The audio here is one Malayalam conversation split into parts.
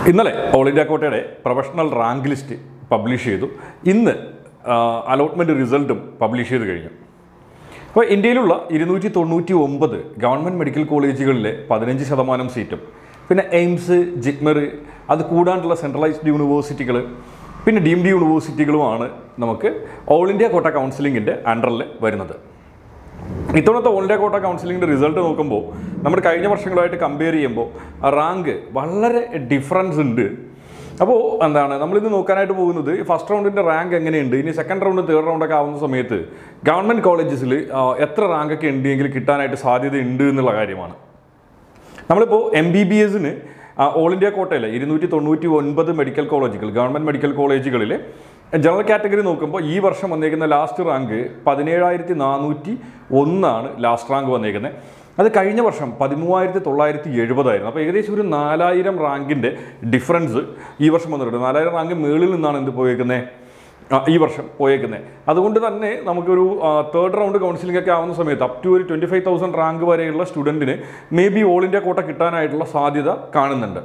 ഇന്നലെ ഓൾ ഇന്ത്യ കോട്ടയുടെ പ്രൊഫഷണൽ റാങ്ക് ലിസ്റ്റ് പബ്ലിഷ് ചെയ്തു ഇന്ന് അലോട്ട്മെൻറ്റ് റിസൾട്ടും പബ്ലിഷ് ചെയ്ത് കഴിഞ്ഞു അപ്പോൾ ഇന്ത്യയിലുള്ള ഇരുന്നൂറ്റി തൊണ്ണൂറ്റി ഒമ്പത് ഗവൺമെൻറ് മെഡിക്കൽ കോളേജുകളിലെ പതിനഞ്ച് ശതമാനം സീറ്റും പിന്നെ എയിംസ് ജിഗ്മർ അത് കൂടാണ്ടുള്ള സെൻട്രലൈസ്ഡ് യൂണിവേഴ്സിറ്റികൾ പിന്നെ ഡീംഡ് യൂണിവേഴ്സിറ്റികളുമാണ് നമുക്ക് ഓൾ ഇന്ത്യ കോട്ട കൗൺസിലിങ്ങിൻ്റെ അണ്ടറിൽ വരുന്നത് ഇത്തവണത്തെ ഓൾ ഇന്ത്യ കോട്ട കൗൺസിലിങ്ങിൻ്റെ റിസൾട്ട് നോക്കുമ്പോൾ നമ്മൾ കഴിഞ്ഞ വർഷങ്ങളായിട്ട് കമ്പയർ ചെയ്യുമ്പോൾ റാങ്ക് വളരെ ഡിഫറൻസ് ഉണ്ട് അപ്പോൾ എന്താണ് നമ്മളിന്ന് നോക്കാനായിട്ട് പോകുന്നത് ഫസ്റ്റ് റൗണ്ടിൻ്റെ റാങ്ക് എങ്ങനെയുണ്ട് ഇനി സെക്കൻഡ് റൗണ്ട് തേർഡ് റൗണ്ടൊക്കെ ആവുന്ന സമയത്ത് ഗവൺമെൻറ് കോളേജസിൽ എത്ര റാങ്കൊക്കെ ഉണ്ടെങ്കിൽ കിട്ടാനായിട്ട് സാധ്യത ഉണ്ട് എന്നുള്ള കാര്യമാണ് നമ്മളിപ്പോൾ എം ബി ബി എസിന് ഓൾ ഇന്ത്യ കോട്ടയിലെ ഇരുന്നൂറ്റി തൊണ്ണൂറ്റി ഒൻപത് മെഡിക്കൽ കോളേജുകൾ ഗവൺമെൻറ് മെഡിക്കൽ കോളേജുകളിൽ ജനറൽ കാറ്റഗറി നോക്കുമ്പോൾ ഈ വർഷം വന്നേക്കുന്ന ലാസ്റ്റ് റാങ്ക് പതിനേഴായിരത്തി നാനൂറ്റി ഒന്നാണ് ലാസ്റ്റ് റാങ്ക് വന്നേക്കുന്നത് അത് കഴിഞ്ഞ വർഷം പതിമൂവായിരത്തി തൊള്ളായിരത്തി എഴുപതായിരുന്നു അപ്പോൾ ഏകദേശം ഒരു നാലായിരം റാങ്കിൻ്റെ ഡിഫറൻസ് ഈ വർഷം വന്നിട്ടുണ്ട് നാലായിരം റാങ്ക് മേളിൽ നിന്നാണ് എന്ത് പോയേക്കുന്നത് ആ, ഈ വർഷം പോയേക്കുന്നത് അതുകൊണ്ട് തന്നെ നമുക്കൊരു തേർഡ് റൗണ്ട് കൗൺസിലിംഗ് ഒക്കെ ആവുന്ന സമയത്ത് അപ് ടു ഒരു ട്വൻറ്റി ഫൈവ് തൗസൻഡ് റാങ്ക് വരെയുള്ള സ്റ്റുഡൻറ്റിന് maybe all India quota കിട്ടാനായിട്ടുള്ള സാധ്യത കാണുന്നുണ്ട്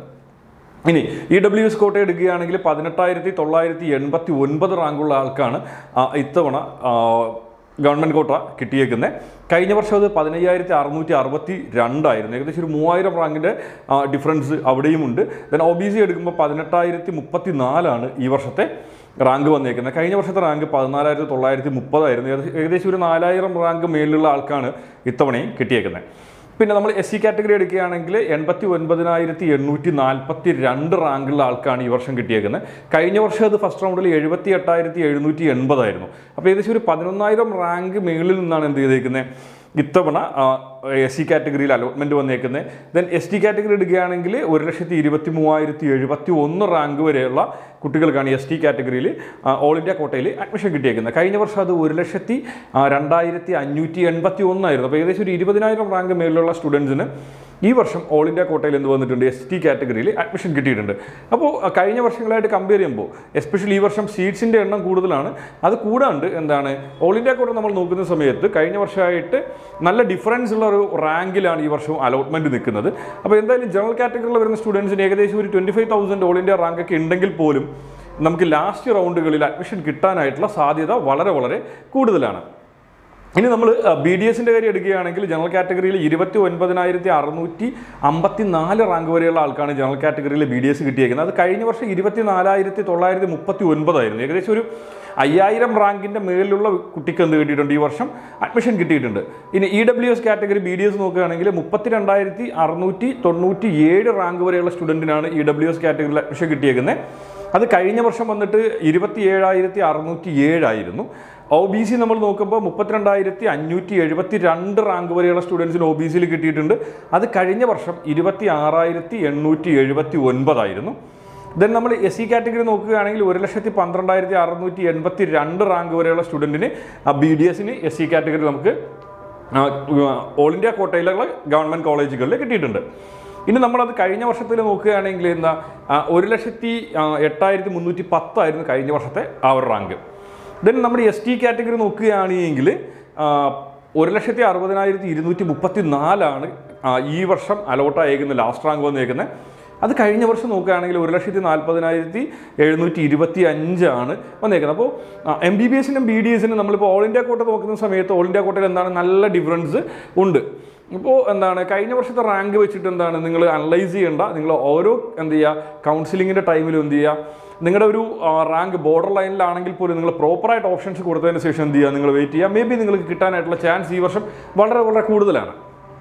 ഇനി ഇ ഡബ്ല്യു എസ് കോട്ട എടുക്കുകയാണെങ്കിൽ പതിനെട്ടായിരത്തി തൊള്ളായിരത്തി എൺപത്തി ഒൻപത് റാങ്കുള്ള ആൾക്കാണ് ആ, ഇത്തവണ ആ, ഗവൺമെൻറ് കോട്ട കിട്ടിയേക്കുന്നത് കഴിഞ്ഞ വർഷം അത് പതിനയ്യായിരത്തി അറുന്നൂറ്റി അറുപത്തി രണ്ടായിരുന്നു ഏകദേശം ഒരു മൂവായിരം റാങ്കിൻ്റെ ഡിഫറൻസ് അവിടെയുമുണ്ട് ദെൻ ഒ ബി സി എടുക്കുമ്പോൾ പതിനെട്ടായിരത്തി മുപ്പത്തി നാലാണ് ഈ വർഷത്തെ റാങ്ക് വന്നേക്കുന്നത് കഴിഞ്ഞ വർഷത്തെ റാങ്ക് പതിനാലായിരത്തി തൊള്ളായിരത്തി മുപ്പതായിരുന്നു ഏകദേശം- ഏകദേശം ഒരു നാലായിരം റാങ്ക് മേളിലുള്ള ആൾക്കാണ് ഇത്തവണയും കിട്ടിയേക്കുന്നത് പിന്നെ നമ്മൾ എസ് സി കാറ്റഗറി എടുക്കുകയാണെങ്കിൽ എൺപത്തി ഒൻപതിനായിരത്തി എണ്ണൂറ്റി നാൽപ്പത്തി രണ്ട് റാങ്കുള്ള ആൾക്കാണ് ഈ വർഷം കിട്ടിയേക്കുന്നത് കഴിഞ്ഞ വർഷം അത് ഫസ്റ്റ് റൗണ്ടിൽ എഴുപത്തി എട്ടായിരത്തി എഴുന്നൂറ്റി എൺപതായിരുന്നു അപ്പോൾ ഏകദേശം ഒരു പതിനൊന്നായിരം റാങ്ക് മേളിൽ നിന്നാണ് എന്ത് ചെയ്തേക്കുന്നത് ഇത്തവണ എസ് സി കാറ്റഗറിയിൽ അലോട്ട്മെൻറ്റ് വന്നേക്കുന്നത് ദെൻ എസ് ടി കാറ്റഗറി എടുക്കുകയാണെങ്കിൽ ഒരു ലക്ഷത്തി ഇരുപത്തി മൂവായിരത്തി എഴുപത്തി ഒന്ന് റാങ്ക് വരെയുള്ള കുട്ടികൾക്കാണ് എസ് ടി കാറ്റഗറിയിൽ ഓൾ ഇന്ത്യ കോട്ടയിൽ അഡ്മിഷൻ കിട്ടിയേക്കുന്നത് കഴിഞ്ഞ വർഷം അത് ഒരു ലക്ഷത്തി ആ, രണ്ടായിരത്തി അഞ്ഞൂറ്റി എൺപത്തി ഒന്നായിരുന്നു അപ്പോൾ ഏകദേശം ഒരു ഇരുപതിനായിരം റാങ്ക് മേളിലുള്ള സ്റ്റുഡൻസിന് ഈ വർഷം ഓൾ ഇന്ത്യ കോട്ടയിൽ എന്ത് വന്നിട്ടുണ്ട് എസ് ടി കാറ്റഗറിയിൽ അഡ്മിഷൻ കിട്ടിയിട്ടുണ്ട് അപ്പോൾ ആ, കഴിഞ്ഞ വർഷങ്ങളായിട്ട് കമ്പയർ ചെയ്യുമ്പോൾ എസ്പെഷ്യലി ഈ വർഷം സീറ്റ്സിൻ്റെ എണ്ണം കൂടുതലാണ് അത് കൂടാണ്ട് എന്താണ് ഓൾ ഇന്ത്യ കോട്ട നമ്മൾ നോക്കുന്ന സമയത്ത് കഴിഞ്ഞ വർഷമായിട്ട് നല്ല ഡിഫറൻസ് ഉള്ള ഒരു റാങ്കിലാണ് ഈ വർഷം അലോട്ട്മെൻറ്റ് നിൽക്കുന്നത് അപ്പോൾ എന്തായാലും ജനറൽ കാറ്റഗറിയിൽ വരുന്ന സ്റ്റുഡൻസിന് ഏകദേശം ഒരു twenty five thousand all India rank ഒക്കെ ഉണ്ടെങ്കിൽ പോലും നമുക്ക് ലാസ്റ്റ് റൗണ്ടുകളിൽ അഡ്മിഷൻ കിട്ടാനായിട്ടുള്ള സാധ്യത വളരെ വളരെ കൂടുതലാണ് ഇനി നമ്മൾ ബി ഡി എസിൻ്റെ കാര്യം എടുക്കുകയാണെങ്കിൽ ജനറൽ കാറ്റഗറിയിൽ ഇരുപത്തി ഒൻപതിനായിരത്തി അറുന്നൂറ്റി അമ്പത്തി നാല് റാങ്ക് വരെയുള്ള ആൾക്കാണ് ജനറൽ കാറ്റഗറിയിൽ ബി ഡി എസ് കിട്ടിയേക്കുന്നത് അത് കഴിഞ്ഞ വർഷം ഇരുപത്തി നാലായിരത്തി തൊള്ളായിരത്തി മുപ്പത്തി ഒൻപതായിരുന്നു ഏകദേശം ഒരു അയ്യായിരം റാങ്കിൻ്റെ മേളിലുള്ള കുട്ടിക്ക് എന്ത് കിട്ടിയിട്ടുണ്ട് ഈ വർഷം അഡ്മിഷൻ കിട്ടിയിട്ടുണ്ട് ഇനി E W S category B D S നോക്കുകയാണെങ്കിൽ മുപ്പത്തി രണ്ടായിരത്തി അറുന്നൂറ്റി തൊണ്ണൂറ്റി ഏഴ് റാങ്ക് വരെയുള്ള സ്റ്റുഡൻറ്റിനാണ് ഇ ഡബ്ല്യു എസ് കാറ്റഗറിയിൽ അഡ്മിഷൻ കിട്ടിയേക്കുന്നത് അത് കഴിഞ്ഞ വർഷം വന്നിട്ട് ഇരുപത്തി ഏഴായിരത്തി അറുന്നൂറ്റി ഏഴായിരുന്നു ഒ ബി സി നമ്മൾ നോക്കുമ്പോൾ മുപ്പത്തിരണ്ടായിരത്തി അഞ്ഞൂറ്റി എഴുപത്തി രണ്ട് റാങ്ക് വരെയുള്ള സ്റ്റുഡൻസിന് ഒ ബി സിയിൽ കിട്ടിയിട്ടുണ്ട് അത് കഴിഞ്ഞ വർഷം ഇരുപത്തി ആറായിരത്തി എണ്ണൂറ്റി എഴുപത്തി ഒൻപതായിരുന്നു ദെൻ നമ്മൾ എസ് സി കാറ്റഗറി നോക്കുകയാണെങ്കിൽ ഒരു ലക്ഷത്തി പന്ത്രണ്ടായിരത്തി അറുന്നൂറ്റി എൺപത്തി രണ്ട് റാങ്ക് വരെയുള്ള സ്റ്റുഡൻറ്റിന് ബി ഡി എസിന് എസ് സി കാറ്റഗറി നമുക്ക് ആ, ഓൾ ഇന്ത്യ കോട്ടയിലുള്ള ഗവൺമെൻറ് കോളേജുകളിൽ കിട്ടിയിട്ടുണ്ട് ഇനി നമ്മളത് കഴിഞ്ഞ വർഷത്തിൽ നോക്കുകയാണെങ്കിൽ എന്താ ആ, ഒരു ലക്ഷത്തി ആ, എട്ടായിരത്തി മുന്നൂറ്റി പത്തായിരുന്നു കഴിഞ്ഞ വർഷത്തെ ആ ഒരു റാങ്ക് ദെൻ നമ്മുടെ എസ് ടി കാറ്റഗറി നോക്കുകയാണെങ്കിൽ ആ, ഒരു ലക്ഷത്തി അറുപതിനായിരത്തി ഇരുന്നൂറ്റി മുപ്പത്തി നാലാണ് ആ, ഈ വർഷം അലോട്ടായേക്കുന്ന ലാസ്റ്റ് റാങ്ക് വന്നേക്കുന്നത് അത് കഴിഞ്ഞ വർഷം നോക്കുകയാണെങ്കിൽ ഒരു ലക്ഷത്തി നാൽപ്പതിനായിരത്തി എഴുന്നൂറ്റി ഇരുപത്തി അഞ്ചാണ് വന്നേക്കുന്നത് അപ്പോൾ എം ബി ബി എസിനും ബി ഡി എസിനും നമ്മളിപ്പോൾ ഓൾ ഇന്ത്യ കോട്ട നോക്കുന്ന സമയത്ത് ഓൾ ഇന്ത്യ കോട്ടയിൽ എന്താണ് നല്ല ഡിഫറൻസ് ഉണ്ട് ഇപ്പോൾ എന്താണ് കഴിഞ്ഞ വർഷത്തെ റാങ്ക് വെച്ചിട്ട് എന്താണ് നിങ്ങൾ അനലൈസ് ചെയ്യേണ്ട നിങ്ങൾ ഓരോ എന്ത് ചെയ്യുക കൗൺസിലിങ്ങിൻ്റെ ടൈമിലും എന്ത് ചെയ്യുക നിങ്ങളുടെ ഒരു റാങ്ക് ബോർഡർ ലൈനിലാണെങ്കിൽ പോലും നിങ്ങൾ പ്രോപ്പറായിട്ട് ഓപ്ഷൻസ് കൊടുത്തതിന് ശേഷം എന്ത് ചെയ്യുക നിങ്ങൾ വെയിറ്റ് ചെയ്യുക മേ ബി നിങ്ങൾക്ക് കിട്ടാനായിട്ടുള്ള ചാൻസ് ഈ വർഷം വളരെ വളരെ കൂടുതലാണ്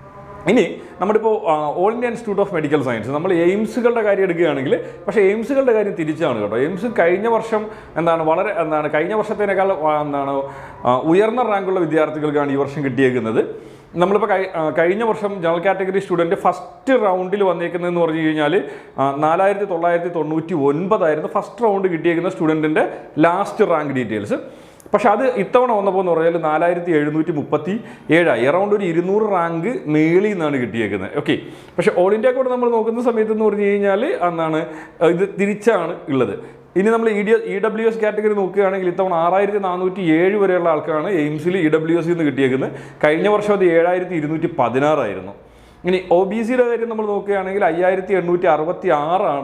ഇനി നമ്മളിപ്പോൾ all India Institute of Medical Science നമ്മൾ എയിംസുകളുടെ കാര്യം എടുക്കുകയാണെങ്കിൽ പക്ഷേ എയിംസുകളുടെ കാര്യം തിരിച്ചാണ് കേട്ടോ എയിംസ് കഴിഞ്ഞ വർഷം എന്താണ് വളരെ എന്താണ് കഴിഞ്ഞ വർഷത്തേനേക്കാൾ ആ, എന്താണ് ആ, ഉയർന്ന റാങ്കുള്ള വിദ്യാർത്ഥികൾക്കാണ് ഈ വർഷം കിട്ടിയേക്കുന്നത് നമ്മളിപ്പോൾ കഴി- ആ, കഴിഞ്ഞ വർഷം ജനറൽ കാറ്റഗറി സ്റ്റുഡൻറ്റ് ഫസ്റ്റ് റൗണ്ടിൽ വന്നേക്കുന്നതെന്ന് പറഞ്ഞു കഴിഞ്ഞാൽ നാലായിരത്തി തൊള്ളായിരത്തി തൊണ്ണൂറ്റി ഒൻപതായിരുന്നു ഫസ്റ്റ് റൗണ്ട് കിട്ടിയേക്കുന്ന സ്റ്റുഡൻറ്റിൻ്റെ ലാസ്റ്റ് റാങ്ക് ഡീറ്റെയിൽസ് പക്ഷെ അത് ഇത്തവണ വന്നപ്പോൾ എന്ന് പറഞ്ഞാൽ നാലായിരത്തി എഴുന്നൂറ്റി മുപ്പത്തി ഏഴായി അറൗണ്ട് ഒരു ഇരുന്നൂറ് റാങ്ക് മേളിൽ നിന്നാണ് കിട്ടിയേക്കുന്നത് ഓക്കെ പക്ഷെ ഓൾ ഇന്ത്യ കോഡ് നമ്മൾ നോക്കുന്ന സമയത്ത് എന്ന് പറഞ്ഞു കഴിഞ്ഞാൽ എന്താണ് ഇത് തിരിച്ചാണ് ഉള്ളത് ഇനി നമ്മൾ E D E W S category നോക്കുകയാണെങ്കിൽ ഇത്തവണ ആറായിരത്തി നാനൂറ്റി ഏഴ് വരെയുള്ള ആൾക്കാണ് എയിംസിൽ ഇ ഡബ്ല്യു എസ് നിന്ന് കിട്ടിയേക്കുന്നത് കഴിഞ്ഞ വർഷം അത് ഏഴായിരത്തി ഇരുന്നൂറ്റി പതിനാറായിരുന്നു ഇനി ഒ ബി സിയുടെ കാര്യം നമ്മൾ നോക്കുകയാണെങ്കിൽ അയ്യായിരത്തി എണ്ണൂറ്റി അറുപത്തി ആറാണ്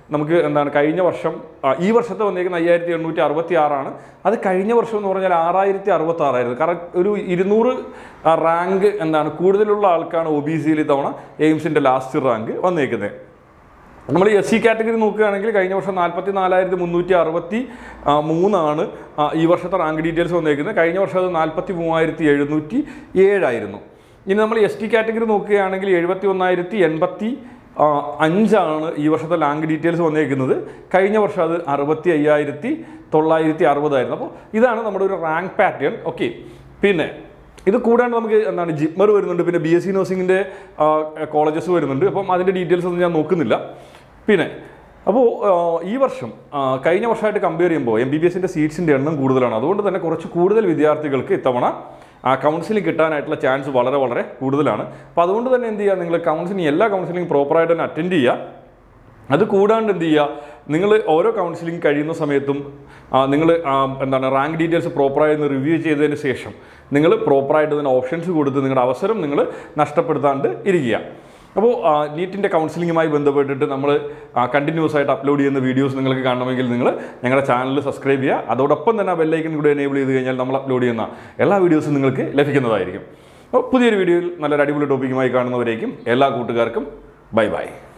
നമുക്ക് എന്താണ് കഴിഞ്ഞ വർഷം ആ, ഈ വർഷത്തെ വന്നേക്കുന്ന അയ്യായിരത്തി എണ്ണൂറ്റി അറുപത്തി ആറാണ് അത് കഴിഞ്ഞ വർഷം എന്ന് പറഞ്ഞാൽ ആറായിരത്തി അറുപത്തി ആറായിരുന്നു കറക്റ്റ് ഒരു ഇരുന്നൂറ് റാങ്ക് എന്താണ് കൂടുതലുള്ള ആൾക്കാണ് ഒ ബി സിയിൽ ഇത്തവണ എയിംസിൻ്റെ ലാസ്റ്റ് റാങ്ക് വന്നേക്കുന്നത് നമ്മൾ എസ് സി കാറ്റഗറി നോക്കുകയാണെങ്കിൽ കഴിഞ്ഞ വർഷം നാൽപ്പത്തി നാലായിരത്തി മുന്നൂറ്റി അറുപത്തി ആ, മൂന്നാണ് ആ, ഈ വർഷത്തെ റാങ്ക് ഡീറ്റെയിൽസ് വന്നേക്കുന്നത് കഴിഞ്ഞ വർഷം അത് നാൽപ്പത്തി മൂവായിരത്തി എഴുന്നൂറ്റി ഏഴായിരുന്നു ഇനി നമ്മൾ എസ് ടി കാറ്റഗറി നോക്കുകയാണെങ്കിൽ എഴുപത്തി ഒന്നായിരത്തി എൺപത്തി ആ, അഞ്ചാണ് ഈ വർഷത്തെ റാങ്ക് ഡീറ്റെയിൽസ് വന്നേക്കുന്നത് കഴിഞ്ഞ വർഷം അത് അറുപത്തി അയ്യായിരത്തി തൊള്ളായിരത്തി അറുപതായിരുന്നു അപ്പോൾ ഇതാണ് നമ്മുടെ ഒരു റാങ്ക് പാറ്റേൺ ഓക്കെ പിന്നെ ഇത് കൂടാണ്ട് നമുക്ക് എന്താണ് ജിപ്മർ വരുന്നുണ്ട് പിന്നെ ബി എസ് സി നഴ്സിംഗിൻ്റെ കോളേജസ് വരുന്നുണ്ട് അപ്പം അതിൻ്റെ ഡീറ്റെയിൽസ് ഒന്നും ഞാൻ നോക്കുന്നില്ല പിന്നെ അപ്പോൾ ഈ വർഷം ആ, കഴിഞ്ഞ വർഷമായിട്ട് കമ്പയർ ചെയ്യുമ്പോൾ എം ബി ബി എസിൻ്റെ സീറ്റ്സിൻ്റെ എണ്ണം കൂടുതലാണ് അതുകൊണ്ട് തന്നെ കുറച്ച് കൂടുതൽ വിദ്യാർത്ഥികൾക്ക് ഇത്തവണ ആ കൗൺസിലിംഗ് കിട്ടാനായിട്ടുള്ള ചാൻസ് വളരെ വളരെ കൂടുതലാണ് അപ്പോൾ അതുകൊണ്ട് തന്നെ എന്ത് ചെയ്യുക നിങ്ങൾ കൗൺസിലിംഗ് എല്ലാ കൗൺസിലിംഗ് പ്രോപ്പറായിട്ട് തന്നെ അറ്റൻഡ് ചെയ്യുക അത് കൂടാണ്ട് എന്ത് ചെയ്യുക നിങ്ങൾ ഓരോ കൗൺസിലിംഗ് കഴിയുന്ന സമയത്തും നിങ്ങൾ എന്താണ് റാങ്ക് ഡീറ്റെയിൽസ് പ്രോപ്പറായി ഒന്ന് റിവ്യൂ ചെയ്തതിന് ശേഷം നിങ്ങൾ പ്രോപ്പറായിട്ട് തന്നെ ഓപ്ഷൻസ് കൊടുത്ത് നിങ്ങളുടെ അവസരം നിങ്ങൾ നഷ്ടപ്പെടുത്താണ്ട് ഇരിക്കുക അപ്പോൾ നീറ്റിൻ്റെ കൗൺസിലിങ്ങുമായി ബന്ധപ്പെട്ടിട്ട് നമ്മൾ കണ്ടിന്യൂസ് ആയിട്ട് അപ്ലോഡ് ചെയ്യുന്ന വീഡിയോസ് നിങ്ങൾക്ക് കാണണമെങ്കിൽ നിങ്ങൾ ഞങ്ങളുടെ ചാനൽ സബ്സ്ക്രൈബ് ചെയ്യുക അതോടൊപ്പം തന്നെ ആ ബെല്ലൈക്കൻ കൂടെ എനേബിൾ ചെയ്ത് കഴിഞ്ഞാൽ നമ്മൾ അപ്ലോഡ് ചെയ്യുന്ന എല്ലാ വീഡിയോസും നിങ്ങൾക്ക് ലഭിക്കുന്നതായിരിക്കും അപ്പോൾ പുതിയൊരു വീഡിയോയിൽ നല്ലൊരു അടിപൊളി ടോപ്പിക്കുമായി കാണുന്നവരേക്കും എല്ലാ കൂട്ടുകാർക്കും ബൈ ബൈ